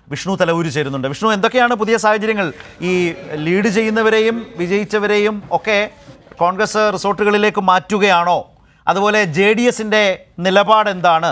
വിഷ്ണു തലവൂര് ചേരുന്നുണ്ട് വിഷ്ണു എന്തൊക്കെയാണ് പുതിയ സാഹചര്യങ്ങൾ ഈ ലീഡ് ചെയ്യുന്നവരെയും വിജയിച്ചവരെയും ഒക്കെ കോൺഗ്രസ് റിസോർട്ടുകളിലേക്ക് മാറ്റുകയാണോ അതുപോലെ ജെ ഡി എസിൻ്റെ നിലപാട് എന്താണ്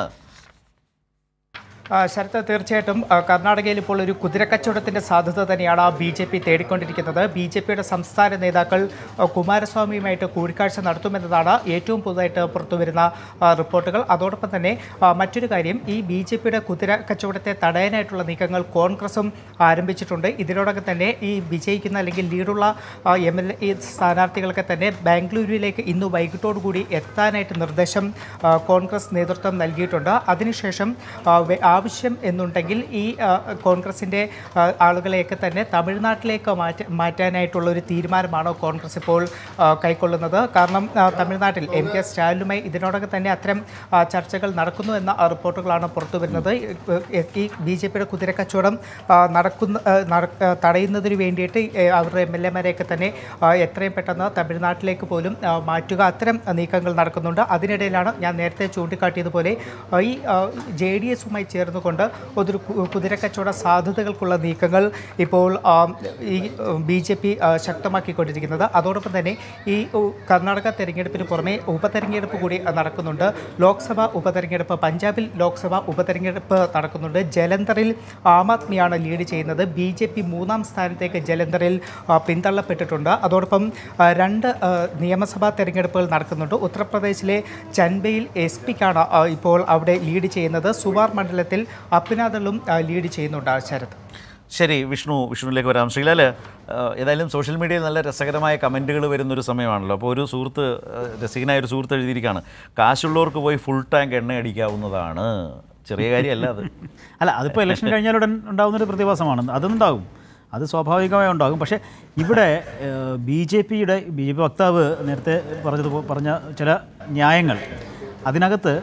ആ, ശരത്ത് തീർച്ചയായിട്ടും ആ, കർണാടകയിൽ ഇപ്പോൾ ഒരു കുതിരക്കച്ചവടത്തിന്റെ സാധ്യത തന്നെയാണ് ബി ജെ പി തേടിക്കൊണ്ടിരിക്കുന്നത് ബി ജെ പിയുടെ സംസ്ഥാന നേതാക്കൾ ആ, കുമാരസ്വാമിയുമായിട്ട് കൂടിക്കാഴ്ച നടത്തുമെന്നതാണ് ഏറ്റവും പുതുതായിട്ട് പുറത്തുവരുന്ന ആ, റിപ്പോർട്ടുകൾ അതോടൊപ്പം തന്നെ ആ, മറ്റൊരു കാര്യം ഈ ബി ജെ പിയുടെ കുതിര കച്ചവടത്തെ തടയാനായിട്ടുള്ള നീക്കങ്ങൾ കോൺഗ്രസും ആരംഭിച്ചിട്ടുണ്ട് ഇതിനോടൊപ്പം തന്നെ ഈ വിജയിക്കുന്ന അല്ലെങ്കിൽ ലീഡുള്ള എം എൽ എ സ്ഥാനാർത്ഥികൾക്ക് തന്നെ ബാംഗ്ലൂരിലേക്ക് ഇന്ന് വൈകിട്ടോടുകൂടി എത്താനായിട്ട് നിർദ്ദേശം ആ, കോൺഗ്രസ് നേതൃത്വം നൽകിയിട്ടുണ്ട് അതിനുശേഷം ആ, വെ- ആവശ്യം എന്നുണ്ടെങ്കിൽ ഈ ആ, കോൺഗ്രസിൻ്റെ ആ, ആളുകളെയൊക്കെ തന്നെ തമിഴ്നാട്ടിലേക്ക് മാറ്റ മാറ്റാനായിട്ടുള്ള ഒരു തീരുമാനമാണ് കോൺഗ്രസ് ഇപ്പോൾ ആ, കൈക്കൊള്ളുന്നത് കാരണം ആ, തമിഴ്നാട്ടിൽ എം കെ സ്റ്റാലിനുമായി ഇതിനോടൊക്കെ തന്നെ അത്തരം ആ, ചർച്ചകൾ നടക്കുന്നു എന്ന ആ, റിപ്പോർട്ടുകളാണ് പുറത്തു വരുന്നത് ഈ- ഈ ബി ജെ പിയുടെ കുതിരക്കച്ചവടം ആ, നടക്കുന്ന ആ, നട- ആ, തടയുന്നതിന് വേണ്ടിയിട്ട് ഏ, അവരുടെ എം എൽ എമാരെയൊക്കെ തന്നെ ആ, എത്രയും പെട്ടെന്ന് തമിഴ്നാട്ടിലേക്ക് പോലും ആ, മാറ്റുക അത്തരം നീക്കങ്ങൾ നടക്കുന്നുണ്ട് അതിനിടയിലാണ് ഞാൻ നേരത്തെ ചൂണ്ടിക്കാട്ടിയതുപോലെ ആ, ഈ ജെ ഡി എസുമായി ചേർന്നുകൊണ്ട് ഒരു കു- കുതിരക്കച്ചവട സാധ്യതകൾക്കുള്ള നീക്കങ്ങൾ ഇപ്പോൾ ആ, ഈ ബി ജെ പി ശക്തമാക്കിക്കൊണ്ടിരിക്കുന്നത് അതോടൊപ്പം തന്നെ ഈ ഉ, കർണാടക തെരഞ്ഞെടുപ്പിന് പുറമെ ഉപതെരഞ്ഞെടുപ്പ് കൂടി ആ, നടക്കുന്നുണ്ട് ലോക്സഭ ഉപതെരഞ്ഞെടുപ്പ് പഞ്ചാബിൽ ലോക്സഭ ഉപതെരഞ്ഞെടുപ്പ് നടക്കുന്നുണ്ട് ജലന്ധറിൽ ആം ആദ്മിയാണ് ലീഡ് ചെയ്യുന്നത് ബി ജെ പി മൂന്നാം സ്ഥാനത്തേക്ക് ജലന്ധറിൽ ആ, പിന്തള്ളപ്പെട്ടിട്ടുണ്ട് അതോടൊപ്പം ആ, രണ്ട് ആ, നിയമസഭാ തെരഞ്ഞെടുപ്പുകൾ നടക്കുന്നുണ്ട് ഉത്തർപ്രദേശിലെ ചൻബയിൽ എസ് പിക്കാണ് ഇപ്പോൾ അവിടെ ലീഡ് ചെയ്യുന്നത് സുവാർ മണ്ഡലത്തിൽ അപ്പിനാദളും ആ, ലീഡ് ചെയ്യുന്നുണ്ട് ശരത് ശരി വിഷ്ണു വിഷ്ണുവിലേക്ക് വരാം ശ്രീലാൽ ഏതായാലും സോഷ്യൽ മീഡിയയിൽ നല്ല രസകരമായ കമൻറ്റുകൾ വരുന്നൊരു സമയമാണല്ലോ അപ്പോൾ ഒരു സുഹൃത്ത് ഏഹ്, രസികനായ ഒരു സുഹൃത്ത് എഴുതിയിരിക്കുകയാണ് കാശുള്ളവർക്ക് പോയി ഫുൾ ടാങ്ക് എണ്ണ അടിക്കാവുന്നതാണ് ചെറിയ കാര്യമല്ല അത് അല്ല അതിപ്പോൾ ഇലക്ഷൻ കഴിഞ്ഞാലുടൻ ഉണ്ടാകുന്നൊരു പ്രതിഭാസമാണ് അതുണ്ടാകും അത് സ്വാഭാവികമായി ഉണ്ടാകും പക്ഷേ ഇവിടെ ബി ജെ പിയുടെ ബി ജെ പി വക്താവ് നേരത്തെ പറഞ്ഞത് പറഞ്ഞ ചില ന്യായങ്ങൾ അതിനകത്ത്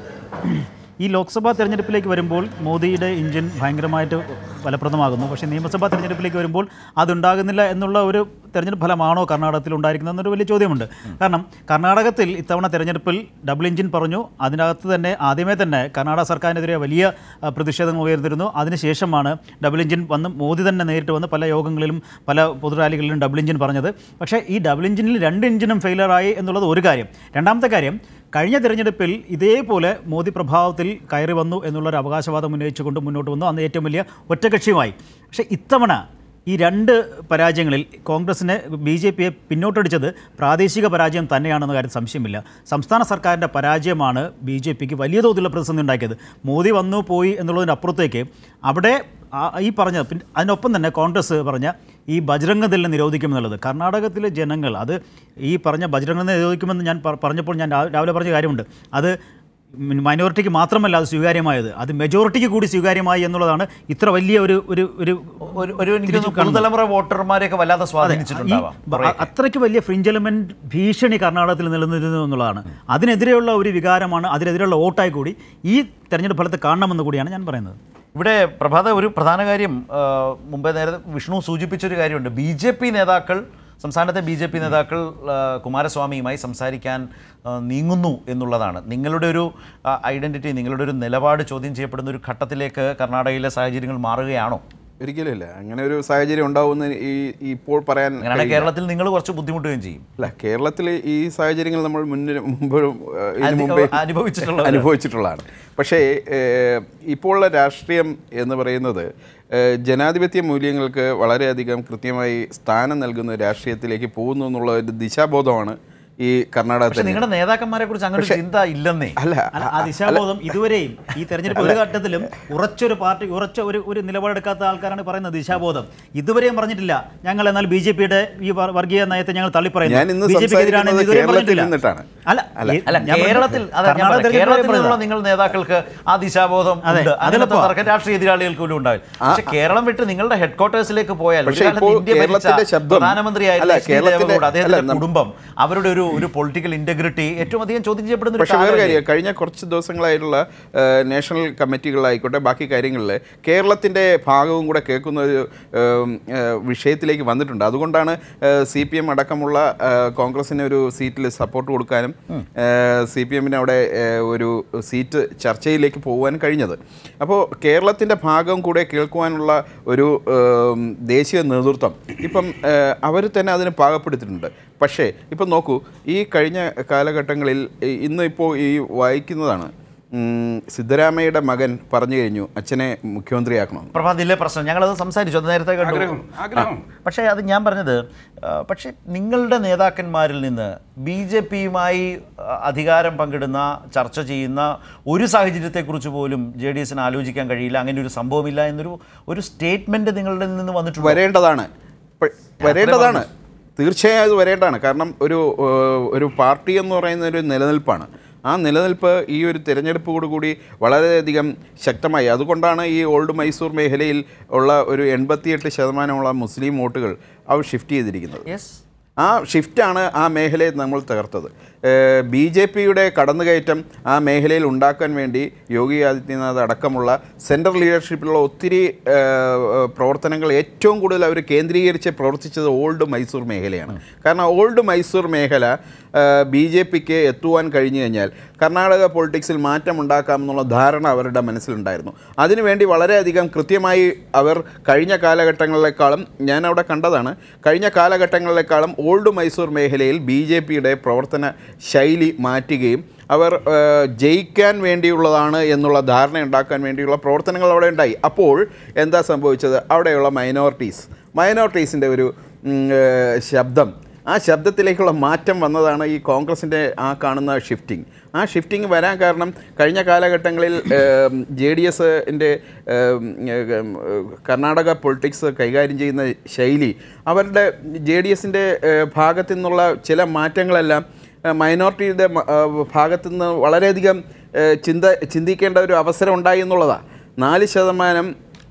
ഈ ലോക്സഭാ തെരഞ്ഞെടുപ്പിലേക്ക് വരുമ്പോൾ മോദിയുടെ ഇഞ്ചിൻ ഭയങ്കരമായിട്ട് ഫലപ്രദമാകുന്നു പക്ഷേ നിയമസഭാ തെരഞ്ഞെടുപ്പിലേക്ക് വരുമ്പോൾ അതുണ്ടാകുന്നില്ല എന്നുള്ള ഒരു തെരഞ്ഞെടുപ്പ് ഫലമാണോ കർണാടകത്തിൽ ഉണ്ടായിരിക്കുന്നത് എന്നൊരു വലിയ ചോദ്യമുണ്ട് കാരണം കർണാടകത്തിൽ ഇത്തവണ തെരഞ്ഞെടുപ്പിൽ ഡബിൾ എഞ്ചിൻ പറഞ്ഞു അതിനകത്ത് തന്നെ ആദ്യമേ തന്നെ കർണാടക സർക്കാരിനെതിരെ വലിയ ആ, പ്രതിഷേധങ്ങൾ ഉയർന്നിരുന്നു അതിനുശേഷമാണ് ഡബിൾ എഞ്ചിൻ വന്ന് മോദി തന്നെ നേരിട്ട് വന്ന് പല യോഗങ്ങളിലും പല പൊതുറാലികളിലും ഡബിൾ എഞ്ചിൻ പറഞ്ഞത് പക്ഷേ ഈ ഡബിൾ എഞ്ചിനിൽ രണ്ട് എഞ്ചിനും ഫെയിലറായി എന്നുള്ളത് ഒരു കാര്യം രണ്ടാമത്തെ കാര്യം കഴിഞ്ഞ തെരഞ്ഞെടുപ്പിൽ ഇതേപോലെ മോദി പ്രഭാവത്തിൽ കയറി വന്നു എന്നുള്ളൊരു അവകാശവാദം ഉന്നയിച്ചുകൊണ്ട് മുന്നോട്ട് വന്നു അന്ന് ഏറ്റവും വലിയ ഒറ്റകക്ഷിയുമായി പക്ഷേ ഇത്തവണ ഈ രണ്ട് പരാജയങ്ങളിൽ കോൺഗ്രസിനെ ബി ജെ പിയെ പിന്നോട്ടടിച്ചത് പ്രാദേശിക പരാജയം തന്നെയാണെന്ന കാര്യം സംശയമില്ല സംസ്ഥാന സർക്കാരിൻ്റെ പരാജയമാണ് ബി ജെ പിക്ക് വലിയ തോതിലുള്ള പ്രതിസന്ധി ഉണ്ടാക്കിയത് മോദി വന്നു പോയി എന്നുള്ളതിനപ്പുറത്തേക്ക് അവിടെ ആ- ഈ പറഞ്ഞ പിന്നെ അതിനൊപ്പം തന്നെ കോൺഗ്രസ് പറഞ്ഞ ഈ ബജരംഗ ദളിനെ നിരോധിക്കുമെന്നുള്ളത് കർണാടകത്തിലെ ജനങ്ങൾ അത് ഈ പറഞ്ഞ ബജരംഗ ദളിനെ നിരോധിക്കുമെന്ന് ഞാൻ പ- പറഞ്ഞപ്പോൾ ഞാൻ രാ- രാവിലെ പറഞ്ഞ കാര്യമുണ്ട് അത് മൈനോറിറ്റിക്ക് മാത്രമല്ല അത് സ്വീകാര്യമായത് അത് മെജോറിറ്റിക്ക് കൂടി സ്വീകാര്യമായി എന്നുള്ളതാണ് ഇത്ര വലിയ ഒരു ഒരു ഒരു ഒരു ഒരു എനിക്ക് തോന്നുന്നു പുതുതലമുറ വോട്ടർമാരെയൊക്കെ വല്ലാതെ ഈ സ്വാധീനിച്ചിട്ടുണ്ടാവാം ബ- അത്രയ്ക്ക് വലിയ ഫ്രിഞ്ച് എലമെന്റ് ഭീഷണി കർണാടകത്തിൽ നിലനിന്നിരുന്നു എന്നുള്ളതാണ് അതിനെതിരെയുള്ള ഒരു വികാരമാണ് അതിനെതിരെയുള്ള വോട്ടായി കൂടി ഈ തെരഞ്ഞെടുപ്പ് ഫലത്തെ കാണണമെന്ന് കൂടിയാണ് ഞാൻ പറയുന്നത് ഇവിടെ പ്രഭാത ഒരു പ്രധാന കാര്യം ആ, മുമ്പേ നേരത്തെ വിഷ്ണു സൂചിപ്പിച്ചൊരു കാര്യമുണ്ട് ബി ജെ പി നേതാക്കൾ സംസ്ഥാനത്തെ ബി ജെ പി നേതാക്കൾ ആ, കുമാരസ്വാമിയുമായി സംസാരിക്കാൻ ആ, നീങ്ങുന്നു എന്നുള്ളതാണ് നിങ്ങളുടെ ഒരു ഐഡൻറ്റിറ്റി നിങ്ങളുടെ ഒരു നിലപാട് ചോദ്യം ചെയ്യപ്പെടുന്ന ഒരു ഘട്ടത്തിലേക്ക് കർണാടകയിലെ സാഹചര്യങ്ങൾ മാറുകയാണോ ഒരിക്കലും ഇല്ല അങ്ങനെ ഒരു സാഹചര്യം ഉണ്ടാവുമെന്ന് ഈ ഈ ഇപ്പോൾ പറയാൻ അങ്ങനെയാണ് കേരളത്തിൽ നിങ്ങൾ കുറച്ച് ബുദ്ധിമുട്ടുകയും ചെയ്യും അല്ല കേരളത്തിൽ ഈ സാഹചര്യങ്ങൾ നമ്മൾ മുന്നിൽ മുമ്പും ഏഹ്, ഇതിനു അനു- മുമ്പേ അനുഭവിച്ചിട്ടുള്ളവരാണ്. അനുഭവിച്ചിട്ടുള്ളതാണ് പക്ഷേ ഏഹ്, ഇപ്പോഴുള്ള രാഷ്ട്രീയം എന്ന് പറയുന്നത് ഏഹ്, ജനാധിപത്യ മൂല്യങ്ങൾക്ക് വളരെയധികം കൃത്യമായി സ്ഥാനം നൽകുന്ന രാഷ്ട്രീയത്തിലേക്ക് പോകുന്നു എന്നുള്ള ഒരു ദിശാബോധമാണ് ഈ കർണാടക പക്ഷെ നിങ്ങളുടെ നേതാക്കന്മാരെ കുറിച്ച് അങ്ങനെ ഒരു ചിന്ത ഇല്ലെന്നേ അല്ല അല്ല ആ ദിശാബോധം ഇതുവരെയും ഈ തെരഞ്ഞെടുപ്പ് ഒരു ഘട്ടത്തിലും ഉറച്ചൊരു പാർട്ടി ഉറച്ച ഒരു ഒരു നിലപാടെടുക്കാത്ത ആൾക്കാരാണ് പറയുന്നത് ദിശാബോധം ഇതുവരെയും പറഞ്ഞിട്ടില്ല ഞങ്ങൾ എന്നാൽ ബി ജെ പിയുടെ ഈ വർ- വർഗീയ നയത്തെ ഞങ്ങൾ തള്ളിപ്പറയുന്നു ഞാൻ ഇന്ന് ബി ജെ പിക്ക് എതിരാണ് സംസാരിക്കുന്നത് ഇതുവരെയും കേരളത്തിൽ പറഞ്ഞിട്ടില്ല. നിന്നിട്ടാണ്. അല്ല അല്ല, ഈ- അല്ല ഞാൻ പറഞ്ഞത് കേരളത്തിൽ അതെ, ഞാൻ കർണാടക പറയാം. തെരഞ്ഞെടുപ്പ് കേരളത്തിൽ നിന്നുള്ള പറയുന്നത്. നിങ്ങൾ നേതാക്കൾക്ക് ആ ദിശാബോധം അതെ, ഉണ്ട് അതിനകത്ത് അതിലിപ്പോ- തർക്കം രാഷ്ട്രീയ എതിരാളികൾക്ക് പോലും ഉണ്ടാവില്ല പക്ഷെ കേരളം വിട്ട് നിങ്ങളുടെ ഹെഡ് ക്വാർട്ടേഴ്സിലേക്ക് പോയാൽ ഒരു പക്ഷേ കാലത്ത് ഇപ്പോൾ ഇന്ത്യ ഭരിച്ച കേരളത്തിന്റെ ശബ്ദം- പ്രധാനമന്ത്രിയായിരുന്ന അല്ല, എച്ച് ഡി കേരളത്തിന്റെ- ദേവഗൗഡ അദ്ദേഹത്തിന്റെ അല്ല, നം- കുടുംബം അവരുടെ ഒരു ഒരു പൊളിറ്റിക്കൽ ഇന്റഗ്രിറ്റി ഏറ്റവും അധികം ചോദ്യം ചെയ്യപ്പെടുന്ന ഒരു പക്ഷേ വേറെ കാലമല്ലേ? കാര്യം കഴിഞ്ഞ കുറച്ച് ദിവസങ്ങളായിട്ടുള്ള ആ, നാഷണൽ കമ്മിറ്റികളായിക്കോട്ടെ ബാക്കി കാര്യങ്ങളിൽ കേരളത്തിൻ്റെ ഭാഗവും കൂടെ കേൾക്കുന്ന ഒരു ഉം, ആ, വിഷയത്തിലേക്ക് വന്നിട്ടുണ്ട് അതുകൊണ്ടാണ് സി പി എം അടക്കമുള്ള ആ, കോൺഗ്രസിന് ഒരു സീറ്റിൽ സപ്പോർട്ട് കൊടുക്കാനും സി പി എമ്മിന് അവിടെ ആ, ഒരു സീറ്റ് ചർച്ചയിലേക്ക് പോകുവാൻ കഴിഞ്ഞത് അപ്പോൾ കേരളത്തിൻ്റെ ഭാഗം കൂടെ കേൾക്കുവാനുള്ള ഒരു ഉം, ദേശീയ നേതൃത്വം ഇപ്പം അവർ തന്നെ അതിന് പാകപ്പെടുത്തിയിട്ടുണ്ട് പക്ഷേ ഇപ്പം നോക്കൂ ഈ കഴിഞ്ഞ കാലഘട്ടങ്ങളിൽ ഈ- ഇന്ന് ഇപ്പോൾ ഈ വായിക്കുന്നതാണ് ഉം, സിദ്ധരാമയ്യയുടെ മകൻ പറഞ്ഞു കഴിഞ്ഞു അച്ഛനെ മുഖ്യമന്ത്രിയാക്കണം പ്രഭാത് ഇല്ലേ പ്രശ്നം ഞങ്ങളത് സംസാരിച്ചു അത് നേരത്തെ കണ്ടു ആഗ്രഹം ആഗ്രഹം പക്ഷേ അത് ഞാൻ പറഞ്ഞത് ആ, പക്ഷേ നിങ്ങളുടെ നേതാക്കന്മാരിൽ നിന്ന് ബി ജെ പിയുമായി അധികാരം പങ്കിടുന്ന ചർച്ച ചെയ്യുന്ന ഒരു സാഹചര്യത്തെക്കുറിച്ച് പോലും ജെ ഡി എസിന് ആലോചിക്കാൻ കഴിയില്ല അങ്ങനെ ഒരു സംഭവമില്ല എന്നൊരു ഒരു സ്റ്റേറ്റ്മെന്റ് നിങ്ങളുടെ നിന്ന് വന്നിട്ടുണ്ട് വരേണ്ടതാണ് പ- വരേണ്ടതാണ് തീർച്ചയായും അത് വരേണ്ടതാണ് കാരണം ഒരു ഏഹ്, ഒരു പാർട്ടി എന്ന് പറയുന്ന ഒരു നിലനിൽപ്പാണ് ആ നിലനിൽപ്പ് ഈ ഒരു തിരഞ്ഞെടുപ്പോടുകൂടി വളരെയധികം ശക്തമായി അതുകൊണ്ടാണ് ഈ ഓൾഡ് മൈസൂർ മേഖലയിൽ ഉള്ള ഒരു എൺപത്തിയെട്ട് ശതമാനമുള്ള മുസ്ലിം വോട്ടുകൾ അവർ ഷിഫ്റ്റ് ചെയ്തിരിക്കുന്നത് യെസ് ആ ഷിഫ്റ്റാണ് ആ മേഖലയെ നമ്മൾ തകർത്തത് ബി ജെ പിയുടെ കടന്നുകയറ്റം ആ മേഖലയിൽ ഉണ്ടാക്കാൻ വേണ്ടി യോഗി ആദിത്യനാഥ് അടക്കമുള്ള സെൻട്രൽ ലീഡർഷിപ്പിലുള്ള ഒത്തിരി ഏഹ്, പ്രവർത്തനങ്ങൾ ഏറ്റവും കൂടുതൽ അവർ കേന്ദ്രീകരിച്ച് പ്രവർത്തിച്ചത് ഓൾഡ് മൈസൂർ മേഖലയാണ് കാരണം ഓൾഡ് മൈസൂർ മേഖല ബി ജെ പിക്ക് എത്തുവാൻ കഴിഞ്ഞു കഴിഞ്ഞാൽ കർണാടക പൊളിറ്റിക്സിൽ മാറ്റം ഉണ്ടാക്കാമെന്നുള്ള ധാരണ അവരുടെ മനസ്സിലുണ്ടായിരുന്നു അതിനുവേണ്ടി വളരെയധികം കൃത്യമായി അവർ കഴിഞ്ഞ കാലഘട്ടങ്ങളിലേക്കാളും ഞാൻ അവിടെ കണ്ടതാണ് കഴിഞ്ഞ കാലഘട്ടങ്ങളിലേക്കാളും ഓൾഡ് മൈസൂർ മേഖലയിൽ ബി ജെ പിയുടെ പ്രവർത്തന ശൈലി മാറ്റുകയും അവർ ഏഹ്, ജയിക്കാൻ വേണ്ടിയുള്ളതാണ് എന്നുള്ള ധാരണ ഉണ്ടാക്കാൻ വേണ്ടിയുള്ള പ്രവർത്തനങ്ങൾ അവിടെ ഉണ്ടായി അപ്പോൾ എന്താ സംഭവിച്ചത് അവിടെയുള്ള മൈനോറിറ്റീസ് മൈനോറിറ്റീസിൻ്റെ ഒരു ഉം, ഏഹ്, ശബ്ദം ആ ശബ്ദത്തിലേക്കുള്ള മാറ്റം വന്നതാണ് ഈ കോൺഗ്രസിൻ്റെ ആ കാണുന്ന ഷിഫ്റ്റിംഗ് ആ ഷിഫ്റ്റിംഗ് വരാൻ കാരണം കഴിഞ്ഞ കാലഘട്ടങ്ങളിൽ ജെ ഡി എസിൻ്റെ കർണാടക പൊളിറ്റിക്സ് കൈകാര്യം ചെയ്യുന്ന ശൈലി അവരുടെ ജെ ഡി എസിൻ്റെ ഭാഗത്തു നിന്നുള്ള ചില മാറ്റങ്ങളെല്ലാം മൈനോറിറ്റിയുടെ ഭാഗത്തു നിന്ന് വളരെയധികം ഏഹ്, ചിന്ത ചിന്തിക്കേണ്ട ഒരു അവസരം ഉണ്ടായി എന്നുള്ളതാണ് നാല് ശതമാനം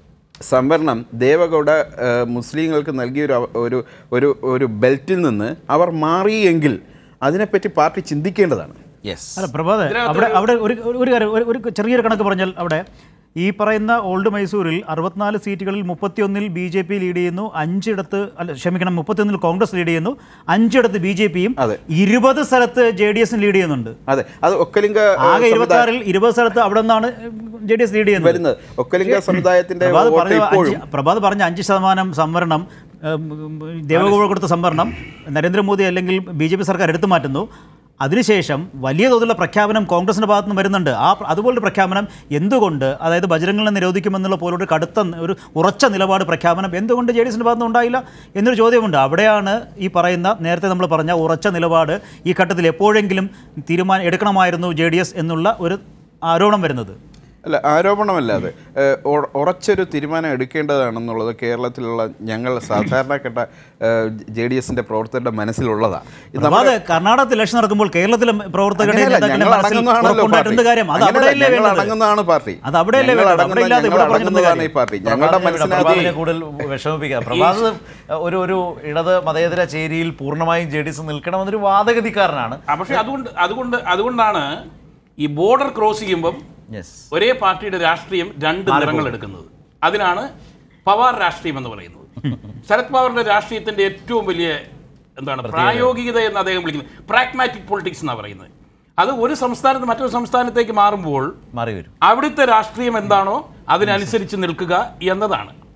സംവരണം ദേവഗൗഡ ഏഹ്, മുസ്ലിങ്ങൾക്ക് നൽകിയ ഒരു അവ- ഒരു ഒരു ഒരു ബെൽറ്റിൽ നിന്ന് അവർ മാറിയെങ്കിൽ അതിനെപ്പറ്റി പാർട്ടി ചിന്തിക്കേണ്ടതാണ് യെസ് അല്ല പ്രഭാത് അവിടെ അവിടെ ഒരു ഒരു- ഒരു കാര്യം ഒരു- ഒരു ചെറിയൊരു കണക്ക് പറഞ്ഞാൽ അവിടെ ഈ പറയുന്ന ഓൾഡ് മൈസൂരിൽ അറുപത്തിനാല് സീറ്റുകളിൽ മുപ്പത്തിയൊന്നിൽ ബി ജെ പി ലീഡ് ചെയ്യുന്നു അഞ്ചിടത്ത് അല്ല ക്ഷമിക്കണം മുപ്പത്തിയൊന്നിൽ കോൺഗ്രസ് ലീഡ് ചെയ്യുന്നു അഞ്ചിടത്ത് ബി ജെ പിയും അതെ. ഇരുപത് സ്ഥലത്ത് ജെ ഡി എസും ലീഡ് ചെയ്യുന്നുണ്ട് അതെ അത് ഒക്കലിംഗ ഏഹ്, ആകെ സമുദായ- ഇരുപത്തി ആറിൽ ഇരുപത് സ്ഥലത്ത് അവിടെ നിന്നാണ് ജെ ഡി എസ് ലീഡ് ചെയ്യുന്നത് വരുന്നത് ഒക്കലിംഗ സമുദായത്തിന്റെ പ്രഭാത് വോട്ട് പറഞ്ഞ ഇപ്പോഴും അഞ്ച് പ്രഭാത് പറഞ്ഞ അഞ്ച് ശതമാനം സംവരണം ഉം, ദേവഗൗഡ കൊടുത്ത സംവരണം നരേന്ദ്രമോദി അല്ലെങ്കിൽ ബി ജെ പി സർക്കാർ എടുത്തു മാറ്റുന്നു അതിനുശേഷം വലിയ തോതിലുള്ള പ്രഖ്യാപനം കോൺഗ്രസിന്റെ ഭാഗത്ത് നിന്ന് വരുന്നുണ്ട് ആ പ്ര- അതുപോലൊരു പ്രഖ്യാപനം എന്തുകൊണ്ട് അതായത് ബജരംഗങ്ങളെ നിരോധിക്കുമെന്നുള്ള പോലൊരു കടുത്ത ന- ഒരു ഉറച്ച നിലപാട് പ്രഖ്യാപനം എന്തുകൊണ്ട് ജെ ഡി എസിന്റെ ഭാഗത്ത് നിന്ന് ഉണ്ടായില്ല എന്നൊരു ചോദ്യമുണ്ട് അവിടെയാണ് ഈ പറയുന്ന നേരത്തെ നമ്മൾ പറഞ്ഞ ഉറച്ച നിലപാട് ഈ ഘട്ടത്തിൽ എപ്പോഴെങ്കിലും തീരുമാനം എടുക്കണമായിരുന്നു ജെ ഡി എസ് എന്നുള്ള ഒരു ആരോപണം വരുന്നത് അല്ല ആരോപണമല്ലാതെ ഏഹ്, ഉറ- ഉറച്ചൊരു തീരുമാനം എടുക്കേണ്ടതാണെന്നുള്ളത് കേരളത്തിലുള്ള ഞങ്ങൾ സാധാരണപ്പെട്ട ജെ ഡി എസിന്റെ പ്രവർത്തകരുടെ മനസ്സിലുള്ളതാണ് ഇത് നമ്മൾ പ്രഭാത് കർണാടകത്തിൽ ഇലക്ഷൻ നടക്കുമ്പോൾ കേരളത്തിലെ പ്രവർത്തകരുടെ അങ്ങനെയല്ല, നേതാക്കളുടെ ഞങ്ങൾ മനസ്സിൽ അടങ്ങുന്നതാണല്ലോ ഉറപ്പുണ്ടായിട്ട് എന്ത് പാർട്ടി. കാര്യം അത് അങ്ങനെയല്ല, അവിടെയല്ലേ ഞങ്ങൾ വേണ്ടത് അടങ്ങുന്നതാണ് പാർട്ടി അത് അവിടെയല്ലേ ഞങ്ങൾ വേണ്ടത് അവിടെ ഇല്ലാതെ ഞങ്ങൾ ഇവിടെ പറഞ്ഞിരുന്ന അടങ്ങുന്നതാണ് ഈ കാര്യം. പാർട്ടി ഞങ്ങളുടെ പ്രഭാതിനെ മനസ്സിനകത്ത് കൂടുതൽ വിഷമിപ്പിക്കുക പ്രഭാത് ഒരു ഒരു ഇടത് മതേതര ചേരിയിൽ പൂർണ്ണമായും ജെ ഡി എസ് നിൽക്കണമെന്നൊരു വാദഗതിക്കാരനാണ് ആ, പക്ഷേ അതുകൊണ്ട് അതുകൊണ്ട് അതുകൊണ്ടാണ് ഈ ബോർഡർ ക്രോസ് ചെയ്യുമ്പം യെസ് ഒരേ പാർട്ടിയുടെ രാഷ്ട്രീയം രണ്ട് നിറങ്ങൾ എടുക്കുന്നത് അതിനാണ് പവാർ രാഷ്ട്രീയം എന്ന് പറയുന്നത് ശരത് പവാറിന്റെ രാഷ്ട്രീയത്തിന്റെ ഏറ്റവും വലിയ എന്താണ് പ്രായോഗികത എന്ന് അദ്ദേഹം വിളിക്കുന്നത് പ്രാഗ്മാറ്റിക് പൊളിറ്റിക്സ് എന്നാണ് പറയുന്നത് അത് ഒരു സംസ്ഥാനത്ത് മറ്റൊരു സംസ്ഥാനത്തേക്ക് മാറുമ്പോൾ മാറി വരും അവിടുത്തെ രാഷ്ട്രീയം എന്താണോ അതിനനുസരിച്ച് നിൽക്കുക എന്നതാണ്